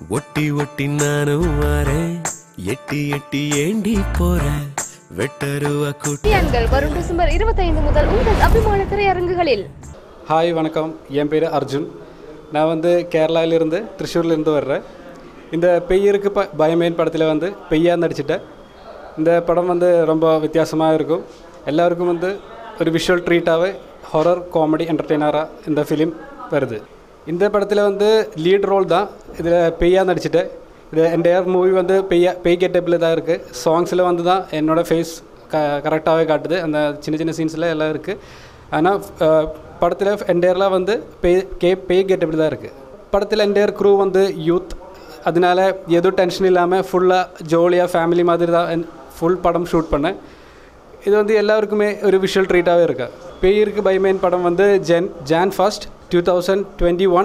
ஒட்டி ஒட்டி நானும் வரேன் எட்டி எட்டி ஏண்டி போறேன் வெட்டருவா கூட்டி ஆண்கள் வரும் டிசம்பர் இருபத்தைந்து முதல் உங்கள் அபிமான திரையரங்குகளில் ஹாய் வணக்கம் என் பேர் அர்ஜுன் நான் வந்து கேரளாவிலிருந்து திருச்சூர்லேருந்து வர்றேன் இந்த பெய்யருக்கு ப பயமேன் படத்தில் வந்து பெய்யா நடிச்சிட்டேன் இந்த படம் வந்து ரொம்ப வித்தியாசமாக இருக்கும் எல்லாருக்கும் வந்து ஒரு விஷுவல் ட்ரீட்டாகவே ஹொரர் காமெடி என்டர்டெய்னராக இந்த ஃபிலிம் வருது இந்த படத்தில் வந்து லீட் ரோல் தான் இதில் பெய்யா நடிச்சிட்டேன் இது என்டையர் மூவி வந்து பெய்யா பெய் கெட்டப்பில் தான் இருக்குது சாங்ஸில் வந்து தான் என்னோடய ஃபேஸ் க கரெக்டாகவே காட்டுது அந்த சின்ன சின்ன சீன்ஸில் எல்லாம் இருக்குது ஆனால் படத்தில் என்டையர்லாம் வந்து பே கே பே கெட்டபிள் தான் இருக்குது படத்தில் என்டையர் க்ரூ வந்து யூத் அதனால எதுவும் டென்ஷன் இல்லாமல் ஃபுல்லாக ஜாலியாக ஃபேமிலி மாதிரி தான் ஃபுல் படம் ஷூட் பண்ணேன் இது வந்து எல்லாருக்குமே ஒரு விஷுவல் ட்ரீட்டாகவே இருக்கு பேயிருக்கு பைமேன் படம் வந்து ஜென் Jan first two thousand twenty one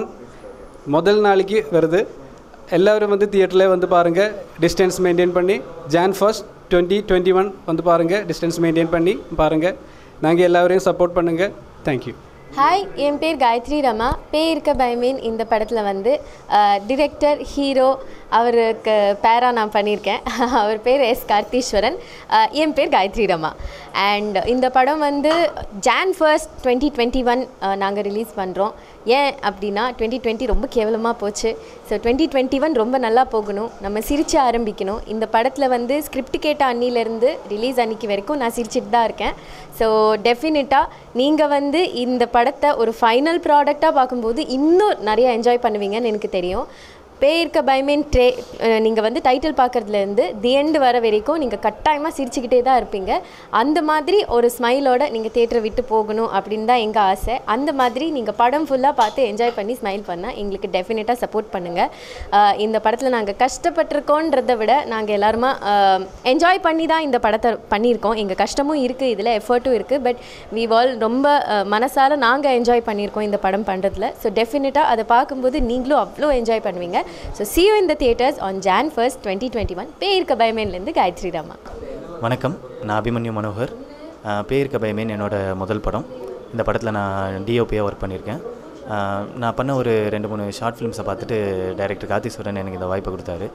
முதல் நாளைக்கு வருது எல்லோரும் வந்து தியேட்டரில் வந்து பாருங்கள் டிஸ்டன்ஸ் மெயின்டைன் பண்ணி Jan first twenty twenty one வந்து பாருங்கள் டிஸ்டன்ஸ் மெயின்டைன் பண்ணி பாருங்கள் நாங்கள் எல்லாரையும் சப்போர்ட் பண்ணுங்கள் தேங்க்யூ ஹாய் என் பேர் காயத்ரி ரமா பேய் இருக்க பயமேன் இந்த படத்தில் வந்து டிரெக்டர் ஹீரோ அவருக்கு பேரா நான் பண்ணியிருக்கேன் அவர் பேர் எஸ் கார்த்தீஸ்வரன் அஹ், என் பேர் காயத்ரி ரமா அண்ட் இந்த படம் வந்து Jan first twenty twenty one நாங்கள் ரிலீஸ் பண்ணுறோம் ஏன் அப்படின்னா டுவெண்ட்டி டுவெண்ட்டி ரொம்ப கேவலமாக போச்சு ஸோ டுவெண்ட்டி டுவெண்ட்டி ஒன் ரொம்ப நல்லா போகணும் நம்ம சிரிச்சு ஆரம்பிக்கணும் இந்த படத்தில் வந்து ஸ்கிரிப்ட் கேட்ட அன்னிலேருந்து ரிலீஸ் அன்னைக்கு வரைக்கும் நான் சிரிச்சிட்டு தான் இருக்கேன் ஸோ டெஃபினட்டாக நீங்கள் வந்து இந்த படத்தை ஒரு ஃபைனல் ப்ராடக்டாக பார்க்கும்போது இன்னும் நிறைய என்ஜாய் பண்ணுவீங்கன்னு எனக்கு தெரியும் பேயிருக்க பயமேன் ட்ரே நீங்கள் வந்து டைட்டில் பார்க்குறதுலேருந்து தி எண்டு வர வரைக்கும் நீங்கள் கட்டாயமாக சிரிச்சுக்கிட்டே தான் இருப்பீங்க அந்த மாதிரி ஒரு ஸ்மைலோட நீங்கள் தேட்டரை விட்டு போகணும் அப்படின்னு தான் எங்கள் ஆசை அந்த மாதிரி நீங்கள் படம் ஃபுல்லாக பார்த்து என்ஜாய் பண்ணி ஸ்மைல் பண்ணால் எங்களுக்கு டெஃபினட்டாக சப்போர்ட் பண்ணுங்கள் இந்த படத்தில் நாங்கள் கஷ்டப்பட்டிருக்கோன்றதை விட நாங்கள் எல்லாருமா என்ஜாய் பண்ணி தான் இந்த படத்தை பண்ணியிருக்கோம் எங்கள் கஷ்டமும் இருக்குது இதில் எஃபர்ட்டும் இருக்குது பட் வி வால் ரொம்ப மனசால் நாங்கள் என்ஜாய் பண்ணியிருக்கோம் இந்த படம் பண்ணுறதுல ஸோ டெஃபினட்டாக அதை பார்க்கும்போது நீங்களும் அவ்வளோ என்ஜாய் பண்ணுவீங்க so see you in the theaters on John first twenty twenty one பேயிருக்க பயமேன்லேருந்து Gayatri Rama வணக்கம் நான் அபிமன்யு மனோகர் அஹ் பேயிருக்க பயமேன் என்னோட முதல் படம் இந்த படத்தில் நான் டிஓபியாக ஒர்க் பண்ணியிருக்கேன் அஹ் நான் பண்ண ஒரு ரெண்டு மூணு ஷார்ட் ஃபிலிம்ஸை பார்த்துட்டு டைரக்டர் கார்த்திஸ்வரன் எனக்கு இந்த வாய்ப்பை கொடுத்தாரு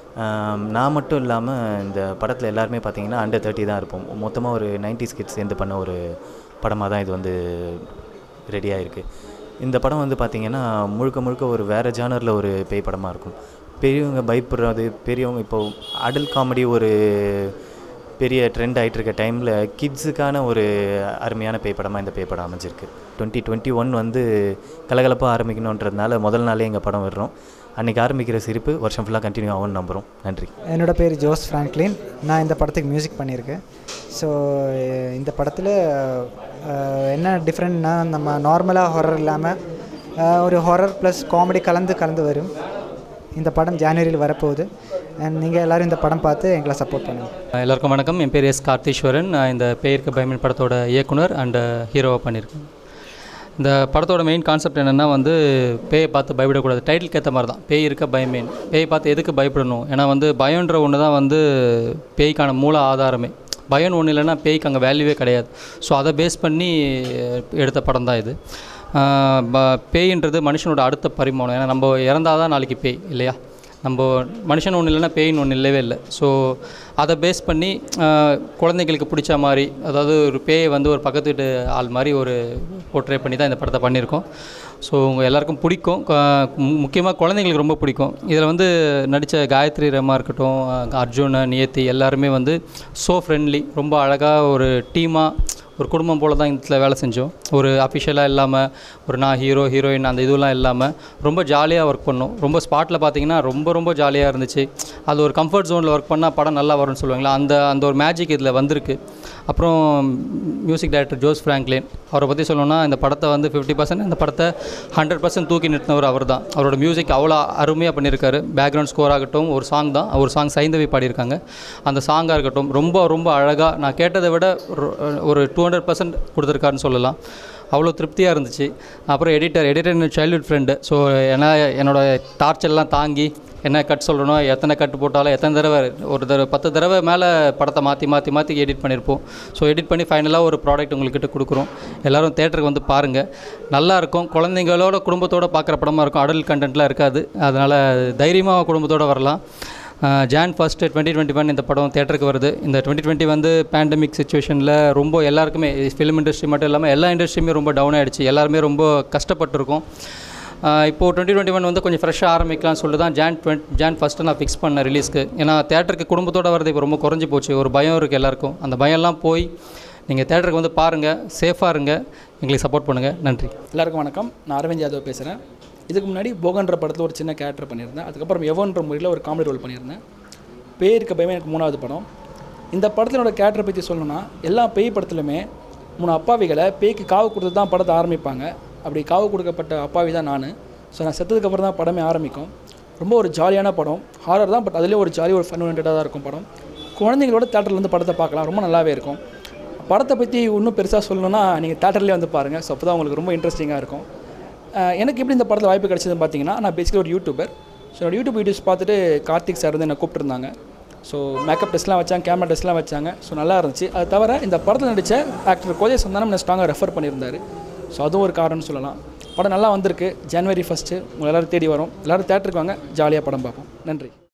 அஹ் நான் மட்டும் இல்லாமல் இந்த படத்தில் எல்லாருமே பார்த்தீங்கன்னா அண்டர் தேர்ட்டி தான் இருப்போம் மொத்தமாக ஒரு 90s கிட்ஸ் சேர்ந்து பண்ண ஒரு படமாக தான் இது வந்து ரெடியாக இருக்குது இந்த படம் வந்து பார்த்திங்கன்னா முழுக்க முழுக்க ஒரு வேறு ஜானரில் ஒரு பேய் படமாக இருக்கும் பெரியவங்க பயப்படுறது பெரியவங்க இப்போது அடல் காமெடி ஒரு பெரிய ட்ரெண்ட் ஆகிட்டு இருக்க டைமில் கிட்ஸுக்கான ஒரு அருமையான பேய் படமாக இந்த பேய் படம் அமைஞ்சிருக்கு டுவெண்ட்டி டுவெண்ட்டி ஒன் வந்து கலகலப்பாக ஆரம்பிக்கணுன்றதுனால முதல் நாளே எங்கள் படம் வர்றோம் அன்றைக்கி ஆரம்பிக்கிற சிரிப்பு வருஷம் ஃபுல்லாக கண்டினியூ ஆகும்னு நம்புகிறோம் நன்றி என்னோட பேர் ஜோஸ் ஃப்ராங்க்லின் நான் இந்த படத்துக்கு மியூசிக் பண்ணியிருக்கேன் ஸோ இந்த படத்தில் அஹ், என்ன டிஃப்ரெண்ட்னா நம்ம நார்மலாக ஹொரர் இல்லாமல் அஹ், ஒரு ஹொரர் ப்ளஸ் காமெடி கலந்து கலந்து வரும் இந்த படம் ஜனவரியில் வரப்போகுது அண்ட் நீங்கள் எல்லோரும் இந்த படம் பார்த்து எங்களை சப்போர்ட் பண்ணுங்கள் எல்லாருக்கும் வணக்கம் என் பேர் எஸ் கார்த்தீஸ்வரன் நான் இந்த பேருக்கு பயமன் படத்தோட இயக்குனர் அண்டு ஹீரோவாக பண்ணியிருக்கேன் இந்த படத்தோட மெயின் கான்செப்ட் என்னென்னா வந்து பேயை பார்த்து பயப்படக்கூடாது டைட்டிலுக்கு ஏற்ற மாதிரி தான் பேய் இருக்க பயமேன் பேய் பார்த்து எதுக்கு பயப்படணும் ஏன்னா வந்து பயன்ற ஒன்று தான் வந்து பேய்க்கான மூல ஆதாரமே பயம்னு ஒன்று இல்லைன்னா பேய்க்கு அங்கே வேல்யூவே கிடையாது ஸோ அதை பேஸ் பண்ணி எடுத்த படம் தான் இது ஆஹ் ப- பேயின்றது மனுஷனோட அடுத்த பரிமாணம் ஏன்னா நம்ம இறந்தாதான் தான் நாளைக்கு பேய் இல்லையா நம்ம மனுஷன் ஒன்று இல்லைன்னா பேயின்னு ஒன்று இல்லவே இல்லை ஸோ அதை பேஸ் பண்ணி ஆஹ், குழந்தைங்களுக்கு பிடிச்ச மாதிரி அதாவது ஒரு பேயை வந்து ஒரு பக்கத்து வீட்டு ஆள் மாதிரி ஒரு போர்ட்ரே பண்ணி தான் இந்த படத்தை பண்ணியிருக்கோம் ஸோ உங்கள் எல்லாருக்கும் பிடிக்கும் முக்கியமாக குழந்தைங்களுக்கு ரொம்ப பிடிக்கும் இதில் வந்து நடித்த காயத்ரி ரமா இருக்கட்டும் அர்ஜுன் நியத்தி எல்லாருமே வந்து ஸோ ஃப்ரெண்ட்லி ரொம்ப அழகாக ஒரு டீமாக ஒரு குடும்பம் போல் தான் இதில் வேலை செஞ்சோம் ஒரு அஃபிஷியலாக இல்லாமல் ஒரு நான் ஹீரோ ஹீரோயின் அந்த இதுவெல்லாம் இல்லாமல் ரொம்ப ஜாலியாக ஒர்க் பண்ணோம் ரொம்ப ஸ்பாட்டில் பார்த்தீங்கன்னா ரொம்ப ரொம்ப ஜாலியாக இருந்துச்சு அது ஒரு கம்ஃபர்ட் ஜோனில் ஒர்க் பண்ணால் படம் நல்லா வரும்னு சொல்லுவாங்களா அந்த அந்த ஒரு மேஜிக் இதில் வந்திருக்கு அப்புறம் மியூசிக் டைரக்டர் ஜோஸ் ஃப்ராங்க்லின் அவரை பற்றி சொல்லணும்னா இந்த படத்தை வந்து ஃபிஃப்டி பர்சன்ட் இந்த படத்தை ஹண்ட்ரட் பர்சன்ட் தூக்கி நிறுத்தினவர் அவர் தான் அவரோட மியூசிக் அவ்வளோ அருமையாக பண்ணியிருக்காரு பேக்ரவுண்ட் ஸ்கோர் ஆகட்டும் ஒரு சாங் தான் ஒரு சாங் சைந்தவி பாடியிருக்காங்க அந்த சாங்காக இருக்கட்டும் ரொம்ப ரொம்ப அழகாக நான் கேட்டதை விட ஒரு- ஒரு டூ ஹண்ட்ரட் பர்சன்ட் கொடுத்துருக்காருன்னு சொல்லலாம் அவ்வளோ திருப்தியாக இருந்துச்சு அப்புறம் எடிட்டர் எடிட்டர் என்னோட சைல்ட்ஹுட் ஃப்ரெண்டு ஸோ ஏன்னா என்னோட டார்ச்சர்லாம் தாங்கி என்ன கட் சொல்லணும் எத்தனை கட் போட்டாலும் எத்தனை தடவை ஒரு தடவை பத்து தடவை மேலே படத்தை மாற்றி மாற்றி மாற்றி எடிட் பண்ணியிருப்போம் ஸோ எடிட் பண்ணி ஃபைனலாக ஒரு ப்ராடக்ட் உங்கள்கிட்ட கொடுக்குறோம் எல்லோரும் தேட்டருக்கு வந்து பாருங்கள் நல்லா இருக்கும் குழந்தைங்களோட குடும்பத்தோடு பார்க்குற படமாக இருக்கும் அடல்ட் கண்டென்ட்லாம் இருக்காது அதனால் தைரியமாக குடும்பத்தோடு வரலாம் Jan first twenty twenty one இந்த படம் தேட்டருக்கு வருது இந்த டுவெண்ட்டி டுவெண்ட்டி வந்து பேண்டமிக் சுச்சுவேஷனில் ரொம்ப எல்லாருக்குமே ஃபிலிம் இண்டஸ்ட்ரி மட்டும் இல்லாமல் எல்லா இண்டஸ்ட்ரியுமே ரொம்ப டவுன் ஆகிடுச்சு எல்லாருமே ரொம்ப கஷ்டப்பட்டிருக்கோம் ஆஹ் இப்போது டுவெண்ட்டி டுவெண்ட்டி ஒன் வந்து கொஞ்சம் ஃப்ரெஷ்ஷாக ஆரம்பிக்கலாம்னு சொல்லிட்டு தான் ஜான் டுவெண்ட் ஜான் ஃபஸ்ட்டு நான் ஃபிக்ஸ் பண்ணேன் ரிலீஸ்க்கு ஏன்னா தேட்டருக்கு குடும்பத்தோடு வரது இப்போ ரொம்ப குறைஞ்சி போச்சு ஒரு பயம் இருக்குது எல்லாருக்கும் அந்த பயம்லாம் போய் நீங்கள் தேட்டருக்கு வந்து பாருங்கள் சேஃபாக இருங்க எங்களுக்கு சப்போர்ட் பண்ணுங்கள் நன்றி எல்லாருக்கும் வணக்கம் நான் அரவிந்த் யாதவ் பேசுகிறேன் இதுக்கு முன்னாடி போகன்ற படத்தில் ஒரு சின்ன கேரக்டர் பண்ணியிருந்தேன் அதுக்கப்புறம் எவன்ற முறையில் ஒரு காமெடி ரோல் பண்ணியிருந்தேன் பேருக்கு பயமே எனக்கு மூணாவது படம் இந்த படத்தினோட கேரக்டரை பற்றி சொல்லணும்னா எல்லா பேய் படத்துலையுமே மூணு அப்பாவிகளை பேய்க்கு காவு கொடுத்து தான் படத்தை ஆரம்பிப்பாங்க அப்படி காவு கொடுக்கப்பட்ட அப்பாவி தான் நான் ஸோ நான் செத்ததுக்கப்புறம் தான் படமே ஆரம்பிக்கும் ரொம்ப ஒரு ஜாலியான படம் ஹாரர் தான் பட் அதுலேயே ஒரு ஜாலி ஒரு ஃபன் ஓரியன்டாக தான் இருக்கும் படம் குழந்தைங்களோட தேட்டரில் வந்து படத்தை பார்க்கலாம் ரொம்ப நல்லாவே இருக்கும் படத்தை பற்றி இன்னும் பெருசாக சொல்லணும்னா நீங்கள் தேட்டர்லேயே வந்து பாருங்கள் ஸோ அப்போ தான் உங்களுக்கு ரொம்ப இன்ட்ரெஸ்டிங்காக இருக்கும் அஹ் எனக்கு எப்படி இந்த படத்தில் வாய்ப்பு கிடைச்சதுன்னு பார்த்தீங்கன்னா நான் பேசிக்கலி ஒரு யூடியூபர் ஸோ என்னோட யூடியூப் வீடியோஸ் பார்த்துட்டு கார்த்திக் சார் வந்து என்னை கூப்பிட்டுருந்தாங்க ஸோ மேக்கப் டெஸ்ட்லாம் வச்சாங்க கேமரா டெஸ்ட்லாம் வச்சாங்க ஸோ நல்லா இருந்துச்சு அது தவிர இந்த படத்தில் நடித்த ஆக்டர் கோஜே சந்தானம் என்னை ஸ்ட்ராங்காக ரெஃபர் பண்ணியிருந்தார் ஸோ அதுவும் ஒரு காரணம்னு சொல்லலாம் படம் நல்லா வந்திருக்கு ஜனவரி ஃபஸ்ட்டு உங்களை எல்லோரும் தேடி வரும் எல்லோரும் தேட்டருக்கு வாங்க ஜாலியாக படம் பார்ப்போம் நன்றி